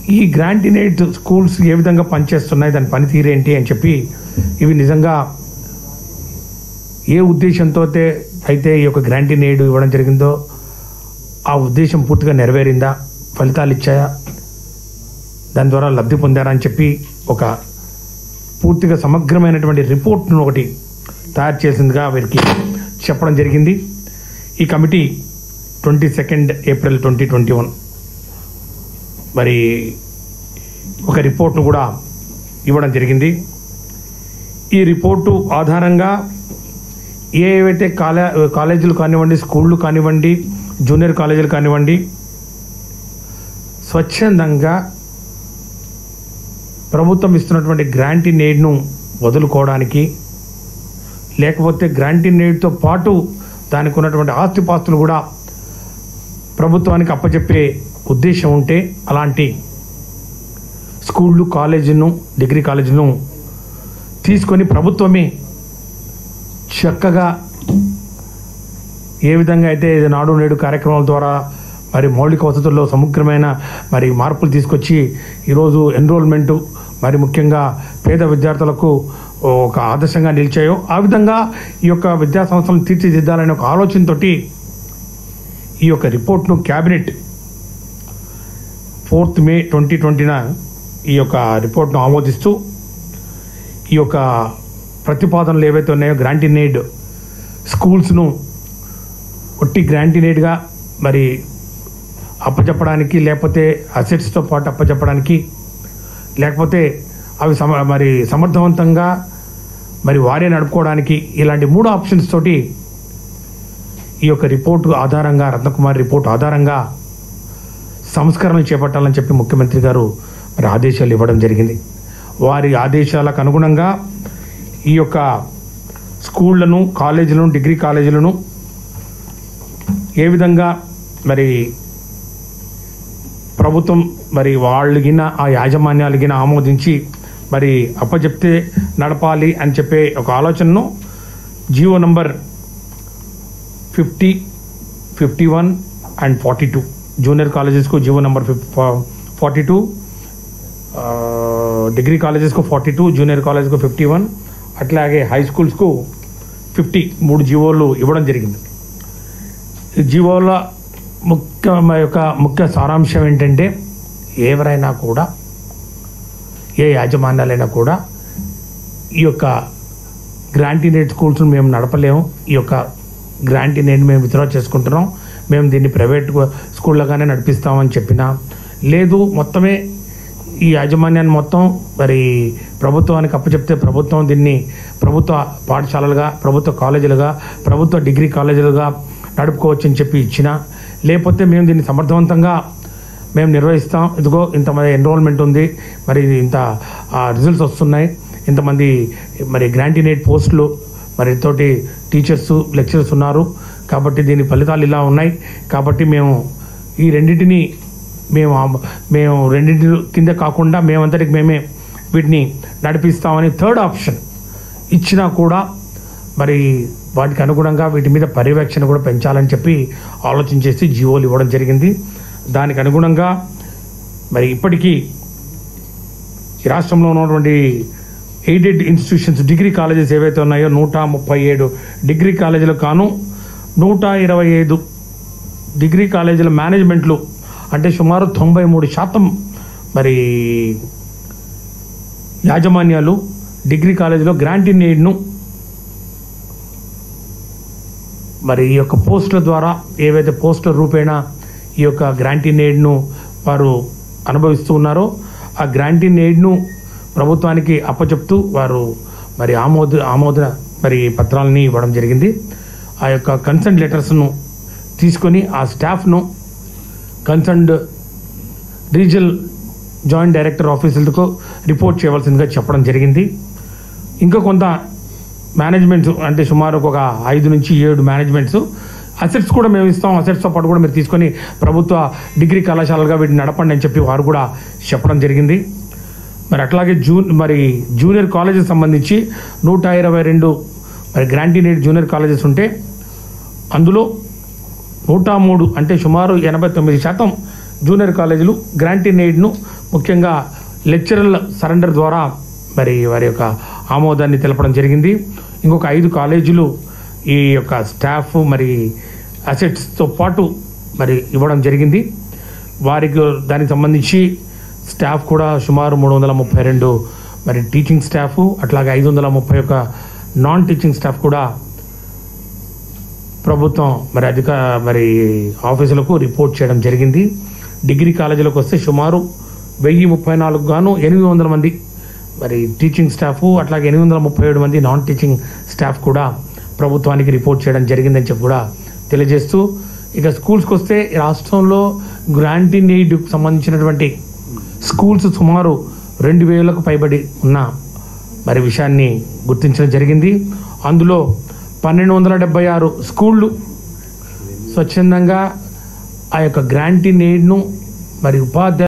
ఈ గ్రాంటినేట్ స్కూల్స్ ఏ విధంగా పనిచేస్తున్నాయి దాని పనితీరు ఏంటి అని చెప్పి ఇవి నిజంగా ఏ ఉద్దేశంతో అయితే- అయితే ఈ యొక్క గ్రాంటినేడ్ ఇవ్వడం జరిగిందో ఆ ఉద్దేశం పూర్తిగా నెరవేరిందా ఫలితాలు ఇచ్చాయా దాని ద్వారా లబ్ధి పొందారా అని చెప్పి ఒక పూర్తిగా సమగ్రమైనటువంటి రిపోర్ట్ను ఒకటి తయారు చేసిందిగా వీరికి చెప్పడం జరిగింది ఈ committee twenty second April twenty twenty one మరి ఒక రిపోర్ట్ను కూడా ఇవ్వడం జరిగింది ఈ రిపోర్టు ఆధారంగా ఏవైతే కాలే కాలేజీలు కానివ్వండి స్కూళ్ళు కానివ్వండి జూనియర్ కాలేజీలు కానివ్వండి స్వచ్ఛందంగా ప్రభుత్వం ఇస్తున్నటువంటి గ్రాంటీ నేడ్ను వదులుకోవడానికి లేకపోతే గ్రాంటీ నేడ్తో పాటు దానికి ఉన్నటువంటి ఆస్తిపాస్తులు కూడా ప్రభుత్వానికి అప్పచెప్పే ఉద్దేశం ఉంటే అలాంటి స్కూళ్ళు కాలేజీను డిగ్రీ కాలేజీను తీసుకొని ప్రభుత్వమే చక్కగా ఏ విధంగా అయితే ఇది నాడు నేడు కార్యక్రమాల ద్వారా మరి మౌలిక వసతుల్లో సమగ్రమైన మరి మార్పులు తీసుకొచ్చి ఈరోజు ఎన్రోల్మెంటు మరి ముఖ్యంగా పేద విద్యార్థులకు ఒక ఆదర్శంగా నిలిచాయో ఆ విధంగా ఈ యొక్క విద్యా సంస్థలను తీర్చిదిద్దాలనే ఒక ఆలోచనతోటి ఈ యొక్క రిపోర్ట్ను cabinet fourth May twenty twenty ఈ యొక్క రిపోర్ట్ను ఆమోదిస్తూ ఈ యొక్క ప్రతిపాదనలు ఏవైతే ఉన్నాయో గ్రాంటినేడ్ స్కూల్స్ను ఒట్టి గ్రాంటినేట్గా మరి అప్పచెప్పడానికి లేకపోతే అసెట్స్తో పాటు అప్పచెప్పడానికి లేకపోతే అవి సమ మరి సమర్థవంతంగా మరి వారే నడుపుకోవడానికి ఇలాంటి మూడు ఆప్షన్స్ తోటి ఈ యొక్క రిపోర్టు ఆధారంగా రత్నకుమార్ రిపోర్ట్ ఆధారంగా సంస్కరణలు చేపట్టాలని చెప్పి ముఖ్యమంత్రి గారు మరి ఆదేశాలు ఇవ్వడం జరిగింది వారి ఆదేశాలకు అనుగుణంగా ఈ యొక్క స్కూళ్లను కాలేజీలను డిగ్రీ కాలేజీలను ఏ విధంగా మరి ప్రభుత్వం మరి వాళ్ళు గిన ఆ యాజమాన్యాలు గిన ఆమోదించి మరి అప్పచెప్తే నడపాలి అని చెప్పే ఒక ఆలోచనను GO number fifty fifty one and forty two junior కాలేజెస్కు GO number forty two degree కాలేజెస్కు ఫార్టీ టూ జూనియర్ కాలేజ్కు ఫిఫ్టీ వన్ అట్లాగే హై స్కూల్స్కు ఫిఫ్టీ మూడు జీవోలు ఇవ్వడం జరిగింది ఈ జీవోల ముఖ్య యొక్క ముఖ్య సారాంశం ఏంటంటే ఎవరైనా కూడా ఏ యాజమాన్యాలైనా కూడా ఈ యొక్క గ్రాంటీనేట్ స్కూల్స్ మేము నడపలేము ఈ యొక్క గ్రాంటీనేట్ మేము విత్డ్రా చేసుకుంటున్నాం మేము దీన్ని ప్రైవేట్ స్కూళ్ళగానే నడిపిస్తామని చెప్పినా లేదు మొత్తమే ఈ యాజమాన్యాన్ని మొత్తం మరి ప్రభుత్వానికి అప్పచెప్తే ప్రభుత్వం దీన్ని ప్రభుత్వ పాఠశాలలుగా ప్రభుత్వ కాలేజీలుగా ప్రభుత్వ డిగ్రీ కాలేజీలుగా నడుపుకోవచ్చు అని చెప్పి ఇచ్చిన లేకపోతే మేము దీన్ని సమర్థవంతంగా మేము నిర్వహిస్తాం ఇదిగో ఇంతమంది ఎన్రోల్మెంట్ ఉంది మరి ఇది ఇంత రిజల్ట్స్ వస్తున్నాయి ఇంతమంది మరి గ్రాంటినేట్ పోస్టులు మరి తోటి టీచర్స్ లెక్చరర్స్ ఉన్నారు కాబట్టి దీని ఫలితాలు ఇలా ఉన్నాయి కాబట్టి మేము ఈ రెండింటిని మేము ఆ- మేము రెండింటి కింద కాకుండా మేమంతటికి మేమే వీటిని నడిపిస్తామని థర్డ్ ఆప్షన్ ఇచ్చినా కూడా మరి వాటికి అనుగుణంగా వీటి మీద పర్యవేక్షణ కూడా పెంచాలని చెప్పి ఆలోచన చేసి జీవోలు ఇవ్వడం జరిగింది దానికి అనుగుణంగా మరి ఇప్పటికీ ఈ రాష్ట్రంలో ఉన్నటువంటి ఎయిడెడ్ ఇన్స్టిట్యూషన్స్ డిగ్రీ కాలేజెస్ ఏవైతే ఉన్నాయో నూట ముప్పై ఏడు డిగ్రీ కాలేజీలకు కాను నూట ఇరవై ఐదు డిగ్రీ కాలేజీల మేనేజ్మెంట్లు అంటే సుమారు తొంభై మూడు శాతం మరి యాజమాన్యాలు డిగ్రీ కాలేజీలో గ్రాంట్ ఎయిడ్ను మరి ఈ యొక్క పోస్టుల ద్వారా ఏవైతే పోస్టర్ రూపేణ ఈ యొక్క గ్రాంటీన్ ఎయిడ్ను వారు అనుభవిస్తూ ఉన్నారో ఆ గ్రాంటీన్ ఎయిడ్ను ప్రభుత్వానికి అప్పచెప్తూ వారు మరి ఆమోద ఆమోద మరి పత్రాలని ఇవ్వడం జరిగింది ఆ యొక్క కన్సర్న్ లెటర్స్ను తీసుకొని ఆ స్టాఫ్ను కన్సర్న్డ్ రీజనల్ జాయింట్ డైరెక్టర్ ఆఫీసులకు రిపోర్ట్ చేయవలసిందిగా చెప్పడం జరిగింది ఇంకా కొంత మేనేజ్మెంట్స్ అంటే సుమారు ఒక ఐదు నుంచి ఏడు మేనేజ్మెంట్స్ అసెట్స్ కూడా మేము ఇస్తాం అసెట్స్తో పాటు కూడా మీరు తీసుకొని ప్రభుత్వ డిగ్రీ కళాశాలగా వీటిని నడపండి అని చెప్పి వారు కూడా చెప్పడం జరిగింది మరి అట్లాగే జూన్ మరి జూనియర్ కాలేజెస్ సంబంధించి నూట ఇరవై రెండు మరి గ్రాంటీనేట్ జూనియర్ కాలేజెస్ ఉంటే అందులో నూట మూడు అంటే సుమారు ఎనభై తొమ్మిది శాతం జూనియర్ కాలేజీలు గ్రాంటీనేట్ను ముఖ్యంగా లెక్చరల్ సరెండర్ ద్వారా మరి వారి యొక్క ఆమోదాన్ని తెలపడం జరిగింది ఇంకొక ఐదు కాలేజీలు ఈ యొక్క స్టాఫ్ మరి అసెట్స్తో పాటు మరి ఇవ్వడం జరిగింది వారికి దానికి సంబంధించి స్టాఫ్ కూడా సుమారు మూడు వందల ముప్పై రెండు మరి టీచింగ్ స్టాఫ్ అట్లాగే ఐదు వందల ముప్పై ఒక నాన్ టీచింగ్ స్టాఫ్ కూడా ప్రభుత్వం మరి అధిక మరి ఆఫీసులకు రిపోర్ట్ చేయడం జరిగింది డిగ్రీ కాలేజీలకు వస్తే సుమారు వెయ్యి ముప్పై నాలుగు గాను ఎనిమిది వందల మంది మరి టీచింగ్ స్టాఫ్ అట్లాగే ఎనిమిది వందల ముప్పై ఏడు మంది నాన్ టీచింగ్ స్టాఫ్ కూడా ప్రభుత్వానికి రిపోర్ట్ చేయడం జరిగిందని చెప్పి కూడా తెలియజేస్తూ ఇక స్కూల్స్కి వస్తే రాష్ట్రంలో గ్రాంటీ నీడ్ సంబంధించినటువంటి స్కూల్స్ సుమారు రెండు వేలకు పైబడి ఉన్న మరి విషయాన్ని గుర్తించడం జరిగింది అందులో పన్నెండు వందల డెబ్బై ఆరు స్కూళ్ళు స్వచ్ఛందంగా ఆ యొక్క గ్రాంటీ నీడ్ను మరి ఉపాధ్యాయ